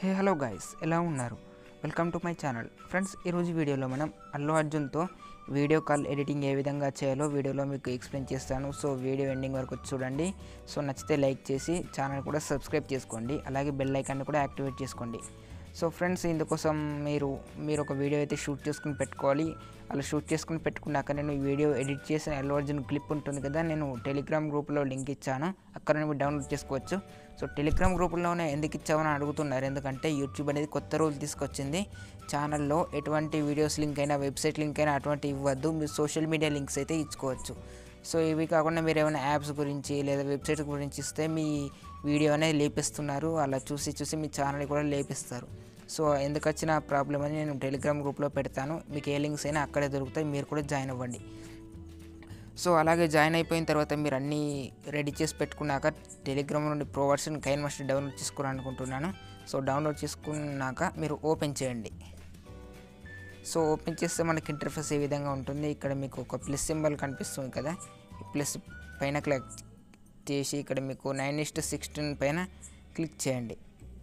hey hello guys ఎలా ఉన్నారు welcome to my channel friends ఈరోజు వీడియోలో మనం అల్లు అర్జున్తో వీడియో కాల్ ఎడిటింగ్ ఏ విధంగా చేయాలో వీడియోలో మీకు ఎక్స్ప్లెయిన్ చేస్తాను సో వీడియో ఎండింగ్ వరకు చూడండి సో నచ్చితే లైక్ చేసి ఛానల్ కూడా సబ్స్క్రైబ్ చేసుకోండి అలాగే బెల్ ఐకాన్ని కూడా యాక్టివేట్ చేసుకోండి సో ఫ్రెండ్స్ ఇందుకోసం మీరు మీరు ఒక వీడియో అయితే షూట్ చేసుకుని పెట్టుకోవాలి అలా షూట్ చేసుకుని పెట్టుకున్నాక నేను ఈ వీడియో ఎడిట్ చేసిన అల్లు అర్జున్ క్లిప్ ఉంటుంది కదా నేను టెలిగ్రామ్ గ్రూప్లో లింక్ ఇచ్చాను అక్కడ మీరు డౌన్లోడ్ చేసుకోవచ్చు సో టెలిగ్రామ్ గ్రూపుల్లోనే ఎందుకు ఇచ్చామని అడుగుతున్నారు ఎందుకంటే యూట్యూబ్ అనేది కొత్త రూల్ తీసుకొచ్చింది ఛానల్లో ఎటువంటి వీడియోస్ లింక్ అయినా వెబ్సైట్ లింక్ అయినా అటువంటి ఇవ్వద్దు మీరు సోషల్ మీడియా లింక్స్ అయితే ఇచ్చుకోవచ్చు సో ఇవి కాకుండా మీరు ఏమైనా యాప్స్ గురించి లేదా వెబ్సైట్స్ గురించి ఇస్తే మీ వీడియో అనేది లేపిస్తున్నారు అలా చూసి చూసి మీ ఛానల్ కూడా లేపిస్తారు సో ఎందుకు వచ్చిన ప్రాబ్లం అని నేను టెలిగ్రామ్ గ్రూప్లో పెడతాను మీకు ఏ లింక్స్ అయినా అక్కడే దొరుకుతాయి మీరు కూడా జాయిన్ అవ్వండి సో అలాగే జాయిన్ అయిపోయిన తర్వాత మీరు అన్నీ రెడీ చేసి పెట్టుకున్నాక టెలిగ్రామ్ నుండి pro version Kine master download చేసుకోవాలనుకుంటున్నాను సో డౌన్లోడ్ చేసుకున్నాక మీరు ఓపెన్ చేయండి సో ఓపెన్ చేస్తే మనకి ఇంటర్ఫేస్ ఏ విధంగా ఉంటుంది ఇక్కడ మీకు ఒక ప్లస్ సింబల్ కనిపిస్తుంది కదా ఈ ప్లస్ పైన క్లిక్ చేసి ఇక్కడ మీకు నైన్ ఇస్ట్ సిక్స్టీన్ పైన క్లిక్ చేయండి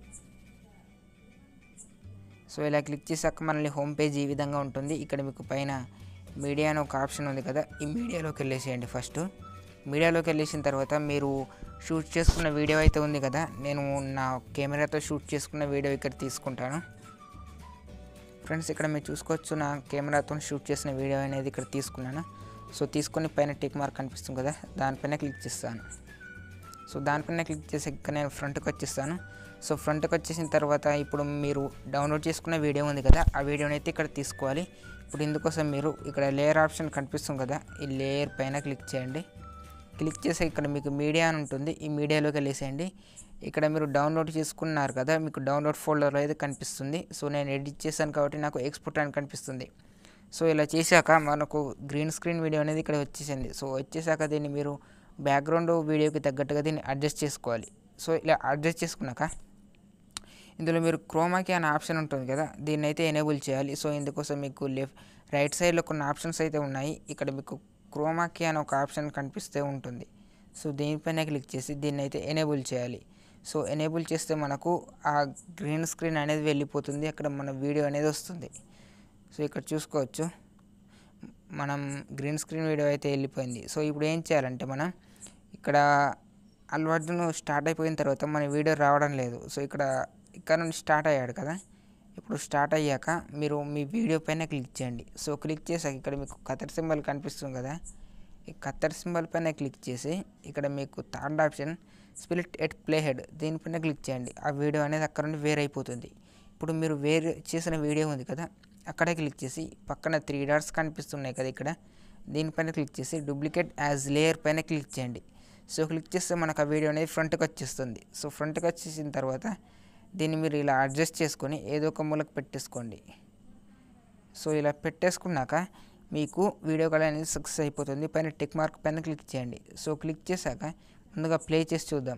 సో ఇలా క్లిక్ చేశాక మనల్ని హోమ్ పేజ్ ఈ విధంగా ఉంటుంది ఇక్కడ మీకు పైన మీడియా అని ఒక ఆప్షన్ ఉంది కదా ఈ మీడియాలోకి వెళ్ళేసేయండి ఫస్ట్ మీడియాలోకి వెళ్ళేసిన తర్వాత మీరు షూట్ చేసుకున్న వీడియో అయితే ఉంది కదా నేను నా కెమెరాతో షూట్ చేసుకున్న వీడియో ఇక్కడ తీసుకుంటాను ఫ్రెండ్స్ ఇక్కడ మీరు చూసుకోవచ్చు నా కెమెరాతో షూట్ చేసిన వీడియో అనేది ఇక్కడ తీసుకున్నాను సో తీసుకొని పైన టిక్ మార్క్ కనిపిస్తుంది కదా దానిపైన క్లిక్ చేస్తాను సో దానిపైన క్లిక్ చేసి ఇక్కడ నేను ఫ్రంట్కి వచ్చేస్తాను సో ఫ్రంట్కి వచ్చేసిన తర్వాత ఇప్పుడు మీరు డౌన్లోడ్ చేసుకున్న వీడియో ఉంది కదా ఆ వీడియోని అయితే ఇక్కడ తీసుకోవాలి ఇప్పుడు ఇందుకోసం మీరు ఇక్కడ లేయర్ ఆప్షన్ కనిపిస్తుంది కదా ఈ లేయర్ పైన క్లిక్ చేయండి క్లిక్ చేసి ఇక్కడ మీకు మీడియా అని ఉంటుంది ఈ మీడియాలోకి వెళ్ళేసేయండి ఇక్కడ మీరు డౌన్లోడ్ చేసుకున్నారు కదా మీకు డౌన్లోడ్ ఫోల్డర్లో అయితే కనిపిస్తుంది సో నేను ఎడిట్ చేశాను కాబట్టి నాకు ఎక్స్పోర్ట్ అని కనిపిస్తుంది సో ఇలా చేశాక మనకు గ్రీన్ స్క్రీన్ వీడియో అనేది ఇక్కడ వచ్చేసింది సో వచ్చేసాక దీన్ని మీరు బ్యాక్గ్రౌండ్ వీడియోకి తగ్గట్టుగా దీన్ని అడ్జస్ట్ చేసుకోవాలి సో ఇలా అడ్జస్ట్ చేసుకున్నాక ఇందులో మీరు క్రోమాకి అనే ఆప్షన్ ఉంటుంది కదా దీన్ని అయితే ఎనేబుల్ చేయాలి సో ఇందుకోసం మీకు లెఫ్ట్ రైట్ సైడ్లో కొన్ని ఆప్షన్స్ అయితే ఉన్నాయి ఇక్కడ మీకు క్రోమాకి అని ఒక ఆప్షన్ కనిపిస్తే ఉంటుంది సో దీనిపైన క్లిక్ చేసి దీన్ని అయితే ఎనేబుల్ చేయాలి సో ఎనేబుల్ చేస్తే మనకు ఆ గ్రీన్ స్క్రీన్ అనేది వెళ్ళిపోతుంది అక్కడ మన వీడియో అనేది వస్తుంది సో ఇక్కడ చూసుకోవచ్చు మనం గ్రీన్ స్క్రీన్ వీడియో అయితే వెళ్ళిపోయింది సో ఇప్పుడు ఏం చేయాలంటే మనం ఇక్కడ అల్లు అర్జున్ స్టార్ట్ అయిపోయిన తర్వాత మన వీడియో రావడం లేదు సో ఇక్కడ ఇక్కడ నుండి స్టార్ట్ అయ్యాడు కదా ఇప్పుడు స్టార్ట్ అయ్యాక మీరు మీ వీడియో పైన క్లిక్ చేయండి సో క్లిక్ చేసాక ఇక్కడ మీకు కత్తర్ సింబల్ కనిపిస్తుంది కదా ఈ కత్తర్ సింబల్ పైన క్లిక్ చేసి ఇక్కడ మీకు third option split at play head దీనిపైన క్లిక్ చేయండి ఆ వీడియో అనేది అక్కడ నుండి వేరే అయిపోతుంది ఇప్పుడు మీరు వేరే చేసిన వీడియో ఉంది కదా అక్కడే క్లిక్ చేసి పక్కన త్రీ డాట్స్ కనిపిస్తున్నాయి కదా ఇక్కడ దీనిపైన క్లిక్ చేసి డూప్లికేట్ యాజ్ లేయర్ పైన క్లిక్ చేయండి సో క్లిక్ చేస్తే మనకు ఆ వీడియో అనేది ఫ్రంట్కి వచ్చేస్తుంది సో ఫ్రంట్కి వచ్చేసిన తర్వాత దీన్ని మీరు ఇలా అడ్జస్ట్ చేసుకొని ఏదో ఒక మూలకు పెట్టేసుకోండి సో ఇలా పెట్టేసుకున్నాక మీకు వీడియో కాల్ అనేది సక్సెస్ అయిపోతుంది పైన టిక్ మార్క్ పైన క్లిక్ చేయండి సో క్లిక్ చేశాక ముందుగా ప్లే చేసి చూద్దాం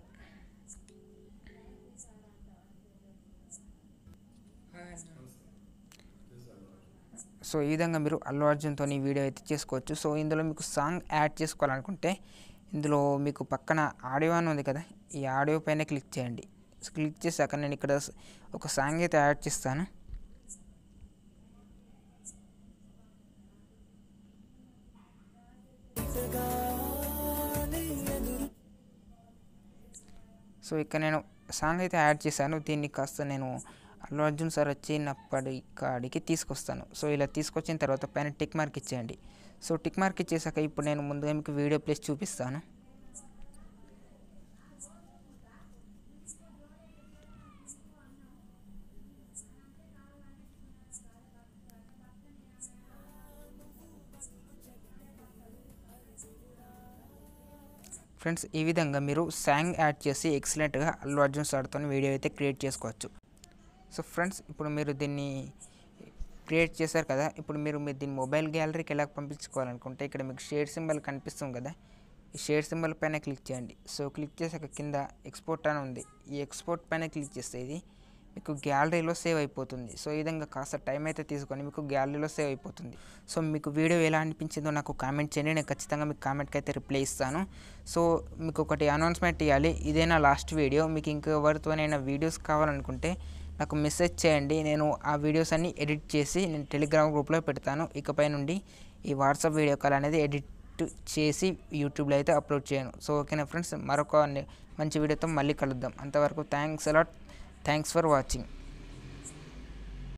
సో ఈ విధంగా మీరు అల్లు అర్జున్తో ఈ వీడియో అయితే చేసుకోవచ్చు సో ఇందులో మీకు సాంగ్ యాడ్ చేసుకోవాలనుకుంటే ఇందులో మీకు పక్కన ఆడియో అని ఉంది కదా ఈ ఆడియో పైన క్లిక్ చేయండి సో క్లిక్ చేశాక నేను ఇక్కడ ఒక సాంగ్ అయితే యాడ్ చేస్తాను సో ఇక్కడ నేను సాంగ్ అయితే యాడ్ చేశాను దీన్ని కాస్త నేను అల్లు అర్జున్ సార్ వచ్చినప్పటి కాడికి తీసుకొస్తాను సో ఇలా తీసుకొచ్చిన తర్వాత పైన టిక్ మార్క్ ఇచ్చేయండి సో టిక్ మార్క్ ఇచ్చేసాక ఇప్పుడు నేను ముందుగా మీకు వీడియో ప్లేస్ చూపిస్తాను ఫ్రెండ్స్ ఈ విధంగా మీరు సాంగ్ యాడ్ చేసి ఎక్సలెంట్గా అల్లు అర్జున్ సార్తో వీడియో అయితే క్రియేట్ చేసుకోవచ్చు సో ఫ్రెండ్స్ ఇప్పుడు మీరు దీన్ని క్రియేట్ చేశారు కదా ఇప్పుడు మీరు మీరు దీన్ని మొబైల్ గ్యాలరీకి ఎలా పంపించుకోవాలనుకుంటే ఇక్కడ మీకు షేర్ సింబల్ కనిపిస్తుంది కదా ఈ షేర్ సింబల్ పైన క్లిక్ చేయండి సో క్లిక్ చేశాక కింద ఎక్స్పోర్ట్ అని ఉంది ఈ ఎక్స్పోర్ట్ పైన క్లిక్ చేస్తే ఇది మీకు గ్యాలరీలో సేవ్ అయిపోతుంది సో ఈ విధంగా కాస్త టైం అయితే తీసుకొని మీకు గ్యాలరీలో సేవ్ అయిపోతుంది సో మీకు వీడియో ఎలా అనిపించిందో నాకు కామెంట్ చేయండి నేను ఖచ్చితంగా మీకు కామెంట్కి అయితే రిప్లై ఇస్తాను సో మీకు ఒకటి అనౌన్స్మెంట్ ఇవ్వాలి ఇదే నా లాస్ట్ వీడియో మీకు ఇంకెవరితోనైనా వీడియోస్ కావాలనుకుంటే నాకు మెసేజ్ చేయండి నేను ఆ వీడియోస్ అన్ని ఎడిట్ చేసి నేను టెలిగ్రామ్ గ్రూప్లో పెడతాను ఇకపై నుండి ఈ వాట్సాప్ వీడియో కాల్ అనేది ఎడిట్ చేసి యూట్యూబ్లో అయితే అప్లోడ్ చేయను సో ఓకేనా ఫ్రెండ్స్ మరొక మంచి వీడియోతో మళ్ళీ కలుద్దాం అంతవరకు thanks a lot thanks for watching